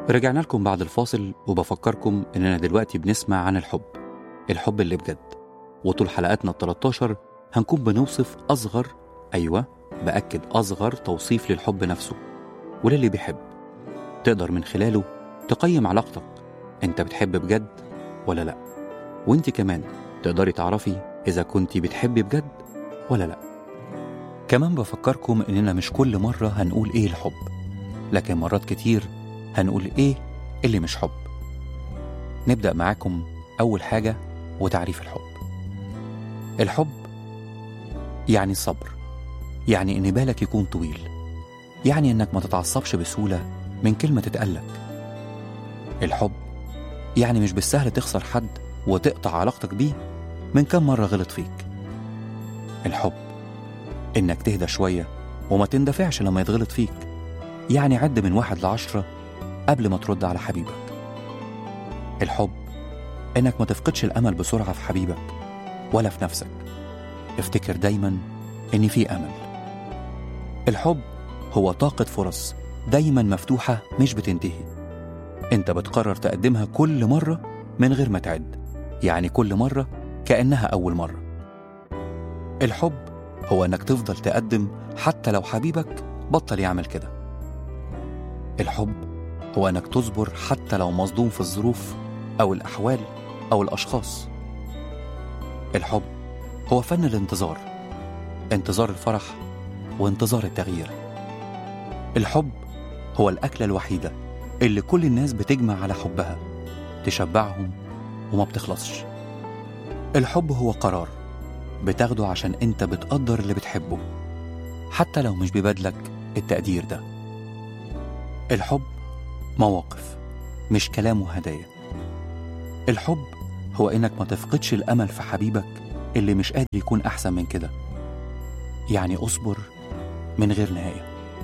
رجعنا لكم بعد الفاصل وبفكركم إننا دلوقتي بنسمع عن الحب الحب اللي بجد وطول حلقاتنا ال 13 هنكون بنوصف أصغر أيوة بأكد أصغر توصيف للحب نفسه وللي بيحب تقدر من خلاله تقيم علاقتك أنت بتحب بجد ولا لأ وأنت كمان تقدري تعرفي إذا كنتي بتحبي بجد ولا لأ كمان بفكركم إننا مش كل مرة هنقول إيه الحب لكن مرات كتير هنقول إيه اللي مش حب نبدأ معاكم أول حاجة وتعريف الحب الحب يعني الصبر يعني إن بالك يكون طويل يعني إنك ما تتعصبش بسهولة من كلمة تتقالك الحب يعني مش بالسهل تخسر حد وتقطع علاقتك بيه من كم مرة غلط فيك الحب إنك تهدى شوية وما تندفعش لما يتغلط فيك يعني عد من واحد لعشرة قبل ما ترد على حبيبك الحب إنك ما تفقدش الأمل بسرعة في حبيبك ولا في نفسك افتكر دايما إن في أمل الحب هو طاقة فرص دايما مفتوحة مش بتنتهي انت بتقرر تقدمها كل مرة من غير ما تعد يعني كل مرة كأنها أول مرة الحب هو إنك تفضل تقدم حتى لو حبيبك بطل يعمل كده الحب هو إنك تصبر حتى لو مصدوم في الظروف أو الأحوال أو الأشخاص الحب هو فن الانتظار انتظار الفرح وانتظار التغيير الحب هو الأكلة الوحيدة اللي كل الناس بتجمع على حبها تشبعهم وما بتخلصش الحب هو قرار بتاخده عشان انت بتقدر اللي بتحبه حتى لو مش بيبادلك التقدير ده الحب مواقف مش كلام وهدايا الحب هو انك ما تفقدش الامل في حبيبك اللي مش قادر يكون احسن من كده يعني اصبر من غير نهايه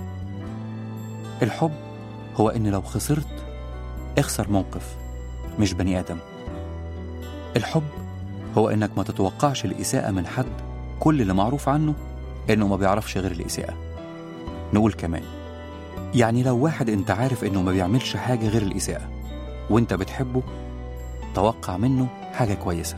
الحب هو ان لو خسرت اخسر موقف مش بني ادم الحب هو انك ما تتوقعش الاساءه من حد كل اللي معروف عنه انه ما بيعرفش غير الاساءه نقول كمان يعني لو واحد انت عارف انه ما بيعملش حاجه غير الاساءه وانت بتحبه توقع منه حاجه كويسه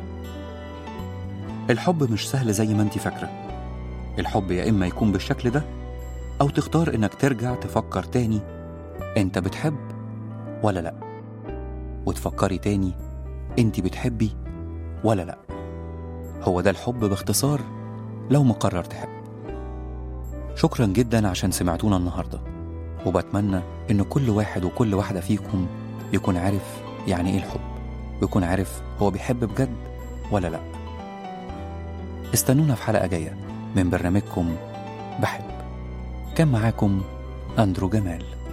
الحب مش سهل زي ما انت فاكره الحب يا اما يكون بالشكل ده او تختار انك ترجع تفكر تاني انت بتحب ولا لا وتفكري تاني انت بتحبي ولا لا هو ده الحب باختصار لو مقرر تحب شكرا جدا عشان سمعتونا النهارده وبتمنى ان كل واحد وكل واحده فيكم يكون عارف يعني ايه الحب ويكون عارف هو بيحب بجد ولا لا استنونا في حلقه جايه من برنامجكم بحب كان معاكم اندرو جمال